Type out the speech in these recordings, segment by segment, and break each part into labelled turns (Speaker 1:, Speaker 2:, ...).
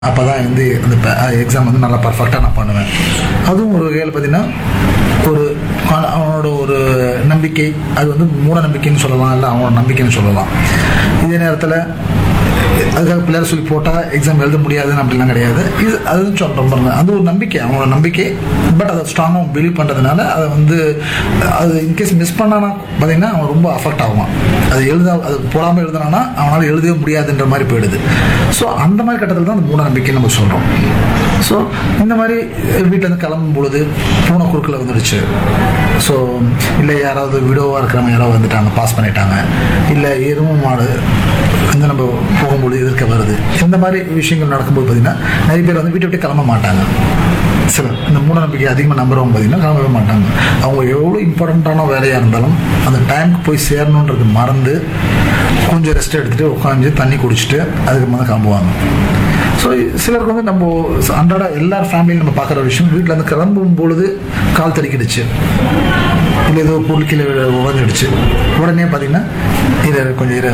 Speaker 1: அப்போ தான் வந்து அந்த எக்ஸாம் வந்து நல்லா பர்ஃபெக்டாக நான் பண்ணுவேன் அதுவும் ஒரு வகையில் பார்த்தீங்கன்னா ஒரு அவ- அவனோட ஒரு நம்பிக்கை அது வந்து மூட நம்பிக்கைன்னு சொல்லலாம் இல்லை அவனோட நம்பிக்கைன்னு சொல்லலாம் இதே நேரத்தில் அதுக்காக பிள்ளையார் சொல்லி போட்டால் எக்ஸாம் எழுத முடியாதுன்னு அப்படிலாம் கிடையாது இது அதுவும் சொல்கிறோம் பாருங்க அது ஒரு நம்பிக்கை அவனோட நம்பிக்கை பட் அதை ஸ்ட்ராங்காக பிலீவ் பண்ணுறதுனால அதை வந்து அது இன்கேஸ் மிஸ் பண்ணானா பார்த்தீங்கன்னா அவன் ரொம்ப அஃபெக்ட் ஆகுவான் அது எழுத அது போடாமல் எழுதுனானா அவனால் எழுதவே முடியாதுன்ற மாதிரி போயிடுது ஸோ அந்த மாதிரி கட்டத்தில் தான் அந்த மூட நம்பிக்கை நம்ம சொல்கிறோம் ஸோ இந்த மாதிரி வீட்டிலேருந்து கிளம்பும் பொழுது பூனை குறுக்கில் வந்துடுச்சு ஸோ இல்லை யாராவது விடோவாக இருக்கிறவங்க யாராவது வந்துட்டாங்க பாஸ் பண்ணிட்டாங்க இல்லை எருமை மாடு வந்து நம்ம போகும்போது எதிர்க்க வருது இந்த மாதிரி விஷயங்கள் நடக்கும்போது பார்த்தீங்கன்னா நிறைய பேர் வந்து வீட்டை விட்டு கிளம்ப மாட்டாங்க சிலர் இந்த மூட நம்பிக்கை அதிகமாக நம்புறவங்க பார்த்தீங்கன்னா கிளம்பவே மாட்டாங்க அவங்க எவ்வளோ இம்பார்ட்டண்ட்டான வேலையாக இருந்தாலும் அந்த டைமுக்கு போய் சேரணுன்றது மறந்து கொஞ்சம் ரெஸ்ட் எடுத்துகிட்டு உட்காந்து தண்ணி குடிச்சிட்டு அதுக்கு மேலே கிளம்புவாங்க ஸோ சிலருக்கு வந்து நம்ம அன்றாட எல்லார் ஃபேமிலியும் நம்ம பார்க்குற விஷயம் வீட்டில் இருந்து கிளம்பும் பொழுது கால் தடிக்கிடுச்சு இல்லை ஏதோ பொருள் கீழே உடஞ்சிடுச்சு உடனே பார்த்தீங்கன்னா இதை கொஞ்சம் இரு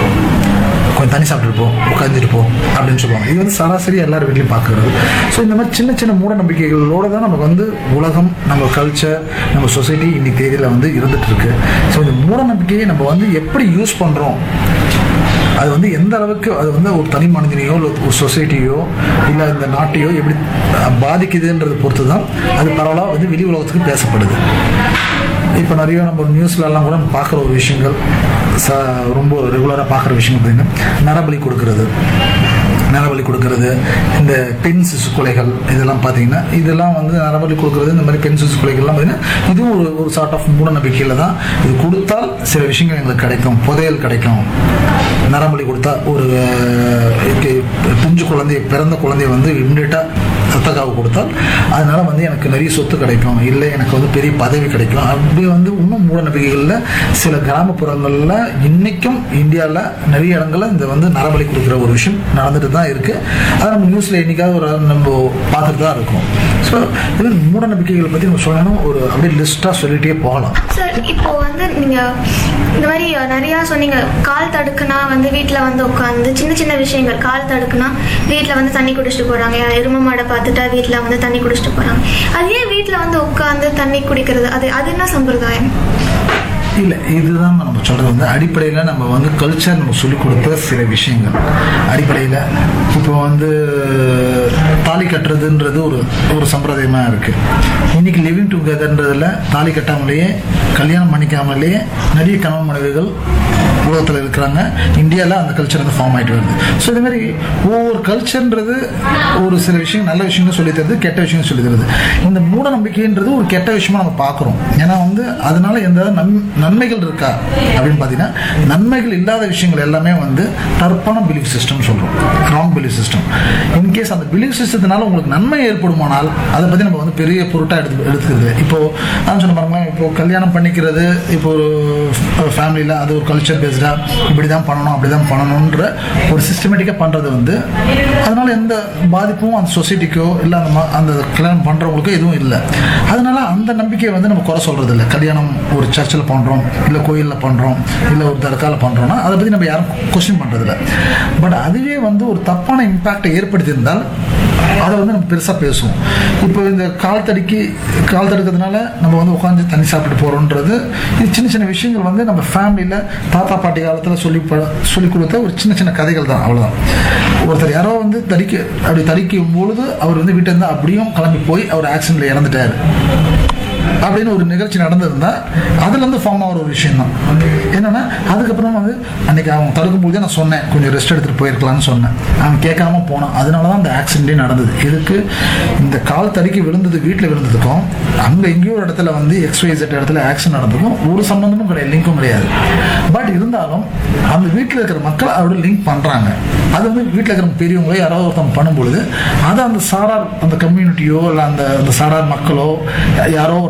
Speaker 1: கொஞ்சம் தண்ணி சாப்பிட்டுட்டு போ உட்காந்துட்டு போ அப்படின்னு சொல்லுவாங்க இது வந்து சராசரி எல்லார் வீட்லையும் பார்க்குறது ஸோ இந்த மாதிரி சின்ன சின்ன மூட நம்பிக்கைகளோட தான் நமக்கு வந்து உலகம் நம்ம கல்ச்சர் நம்ம சொசைட்டி இன்னைக்கு தேதியில் வந்து இருந்துட்டு இருக்கு ஸோ இந்த மூட நம்பிக்கையை நம்ம வந்து எப்படி யூஸ் பண்ணுறோம் அது வந்து எந்த அளவுக்கு அது வந்து ஒரு தனி மனிதனையோ இல்லை ஒரு சொசைட்டியோ இல்லை இந்த நாட்டையோ எப்படி பாதிக்குதுன்றது பொறுத்து தான் அது பரவலாக வந்து வெளி உலகத்துக்கு பேசப்படுது இப்போ நிறைய நம்ம நியூஸ்லலாம் கூட நம்ம பார்க்குற ஒரு விஷயங்கள் ச ரொம்ப ரெகுலராக பார்க்குற விஷயங்கள் பார்த்தீங்கன்னா நரபலி கொடுக்கறது நரபலி கொடுக்கறது இந்த பெண் சிசு கொலைகள் இதெல்லாம் பார்த்தீங்கன்னா இதெல்லாம் வந்து நரபலி கொடுக்கறது இந்த மாதிரி பெண் சிசு கொலைகள்லாம் பார்த்தீங்கன்னா இதுவும் ஒரு ஒரு சார்ட் ஆஃப் மூட நம்பிக்கையில் தான் இது கொடுத்தால் சில விஷயங்கள் எங்களுக்கு கிடைக்கும் புதையல் கிடைக்கும் நரபலி கொடுத்தா ஒரு அஹ், இக்கு- பிஞ்சு குழந்தை பிறந்த குழந்தைய வந்து இம்மிடியட்டாக ரத்தக்காவு கொடுத்தால் அதனால வந்து எனக்கு நிறைய சொத்து கிடைக்கும் இல்லை எனக்கு வந்து பெரிய பதவி கிடைக்கும் அப்படி வந்து இன்னும் மூட நம்பிக்கைகளில் சில கிராமப்புறங்களில் இன்னைக்கும் இந்தியாவில் நிறைய இடங்கள்ல இந்த வந்து நரபலி கொடுக்குற ஒரு விஷயம் நடந்துட்டு தான் இருக்கு அதை நம்ம நியூஸில் என்னைக்காவது ஒரு நாள் நம்ம பார்த்துட்டு தான் இருக்கோம் ஸோ இது மூட நம்பிக்கைகளை பற்றி நம்ம சொல்லணும் ஒரு அப்படியே லிஸ்ட்டாக சொல்லிட்டே போகலாம்
Speaker 2: சார் இப்போ வந்து நீங்க இந்த மாதிரி நிறையா சொன்னீங்க கால் தடுக்குனா வந்து வீட்டில் வந்து உட்காந்து சின்ன சின்ன விஷயங்கள் கால் தடுக்குனா வீட்டில் வந்து தண்ணி குடிச்சிட்டு போறாங்க எருமை மாடை பார்த்துட்டா வீட்டில் வந்து தண்ணி குடிச்சிட்டு போறாங்க அது ஏன் வீட்டில் வந்து உட்காந்து தண்ணி குடிக்கிறது அது அது என்ன சம்பிரதாயம்
Speaker 1: இல்லை இதுதான் நம்ம சொல்றது வந்து அடிப்படையில் நம்ம வந்து கல்ச்சர் நம்ம சொல்லிக் கொடுத்த சில விஷயங்கள் அடிப்படையில் இப்போ வந்து தாலி கட்டுறதுன்றது ஒரு ஒரு சம்பிரதாயமாக இருக்கு இன்னைக்கு லிவிங் டுகெதர்ன்றதுல தாலி கட்டாமலேயே கல்யாணம் பண்ணிக்காமலேயே நிறைய கணவன் மனைவிகள் உலகத்தில் இருக்கிறாங்க இந்தியாவில் அந்த கல்ச்சர் வந்து ஃபார்ம் ஆகிட்டு வருது ஸோ இது மாதிரி ஒவ்வொரு கல்ச்சர்ன்றது ஒரு சில விஷயம் நல்ல விஷயங்கள் சொல்லி தருது கெட்ட விஷயம் சொல்லி தருது இந்த மூட நம்பிக்கைன்றது ஒரு கெட்ட விஷயமா நம்ம பார்க்குறோம் ஏன்னா வந்து அதனால எந்த நன் நன்மைகள் இருக்கா அப்படின்னு பார்த்தீங்கன்னா நன்மைகள் இல்லாத விஷயங்கள் எல்லாமே வந்து தற்பான பிலீஃப் சிஸ்டம் சொல்கிறோம் ராங் பிலீஃப் சிஸ்டம் இன்கேஸ் அந்த பிலீஃப் சிஸ்டத்தினால உங்களுக்கு நன்மை ஏற்படுமானால் அதை பற்றி நம்ம வந்து பெரிய பொருட்டாக எடுத்து எடுத்துக்கிறது இப்போ நான் சொன்ன பாருங்களேன் இப்போ கல்யாணம் பண்ணிக்கிறது இப்போ ஒரு ஃபேமிலியில் அது ஒரு கல்ச்சர் பேஸ்டாக இப்படி தான் பண்ணணும் அப்படி தான் பண்ணணுன்ற ஒரு சிஸ்டமேட்டிக்காக பண்ணுறது வந்து அதனால எந்த பாதிப்பும் அந்த சொசைட்டிக்கோ இல்லை அந்த ம- அந்த கல்யாணம் பண்ணுறவங்களுக்கோ எதுவும் இல்லை அதனால அந்த நம்பிக்கையை வந்து நம்ம குறை சொல்கிறது இல்லை கல்யாணம் ஒரு சர்ச்சில் பண்ணுறோம் இல்லை கோயிலில் பண்ணுறோம் இல்லை ஒரு தர்காவில் பண்ணுறோம்னா அதை பற்றி நம்ம யாரும் கொஸ்டின் பண்ணுறதில்ல பட் அதுவே வந்து ஒரு தப்பான இம்பேக்டை ஏற்படுத்தியிருந்தால் அதை வந்து நம்ம பெருசாக பேசுவோம் இப்போ இந்த கால் தடிக்கு கால் தடுக்கிறதுனால நம்ம வந்து உட்காந்து தண்ணி சாப்பிட்டு போகிறோன்றது இது சின்ன சின்ன விஷயங்கள் வந்து நம்ம ஃபேமிலியில் தாத்தா பாட்டி காலத்தில் சொல்லி ப- சொல்லி கொடுத்த ஒரு சின்ன சின்ன கதைகள் தான் அவ்வளோதான் ஒருத்தர் யாரோ வந்து தடிக்க அப்படி தடிக்கும் பொழுது அவர் வந்து வீட்டிலேருந்து அப்படியும் கிளம்பி போய் அவர் ஆக்சிடென்ட்ல இறந்துட்டாரு அப்படின்னு ஒரு நிகழ்ச்சி நடந்திருந்தா அதுல இருந்து ஃபார்ம் ஆகிற ஒரு விஷயம் தான் என்னன்னா அதுக்கப்புறம் வந்து அன்னைக்கு அவன் தடுக்கும் போதே நான் சொன்னேன் கொஞ்சம் ரெஸ்ட் எடுத்துட்டு போயிருக்கலாம்னு சொன்னேன் அவன் கேட்காம போனான் அதனால தான் அந்த ஆக்சிடென்டே நடந்தது இதுக்கு இந்த கால் தடுக்கி விழுந்தது வீட்டில் விழுந்ததுக்கும் அங்க எங்கேயோ ஒரு இடத்துல வந்து எக்ஸ்வைசட் இடத்துல ஆக்சிடென்ட் நடந்ததுக்கும் ஒரு சம்பந்தமும் கிடையாது லிங்க்கும் கிடையாது பட் இருந்தாலும் அந்த வீட்டில் இருக்கிற மக்கள் அவரோட லிங்க் பண்றாங்க அது வந்து வீட்டில் இருக்கிற பெரியவங்களோ யாராவது ஒருத்தவங்க பண்ணும்பொழுது அதை அந்த சாரார் அந்த கம்யூனிட்டியோ இல்லை அந்த அந்த சாரார் மக்களோ யாரோ ஒருத்தர்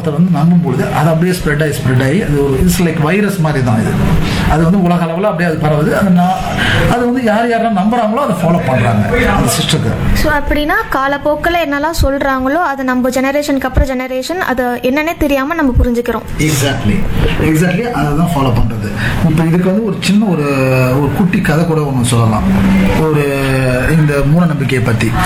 Speaker 1: ஒருத்தர் வந்து நம்பும் பொழுது அது அப்படியே ஸ்ப்ரெட் ஆகி ஸ்ப்ரெட் ஆகி அது ஒரு இட்ஸ் லைக் வைரஸ் மாதிரி தான் இது அது வந்து உலக அளவில் அப்படியே அது பரவுது அது நான் அது வந்து யார் யாரெல்லாம் நம்புறாங்களோ அதை ஃபாலோ பண்ணுறாங்க அந்த சிஸ்டருக்கு
Speaker 2: ஸோ அப்படின்னா காலப்போக்கில் என்னெல்லாம் சொல்கிறாங்களோ அது நம்ம ஜெனரேஷனுக்கு அப்புறம் ஜெனரேஷன் அது என்னன்னே தெரியாமல் நம்ம புரிஞ்சுக்கிறோம்
Speaker 1: எக்ஸாக்ட்லி எக்ஸாக்ட்லி அதை தான் ஃபாலோ பண்ணுறது இப்போ இதுக்கு வந்து ஒரு சின்ன ஒரு ஒரு குட்டி கதை கூட ஒன்று சொல்லலாம் ஒரு இந்த மூட நம்பிக்கையை பற்றி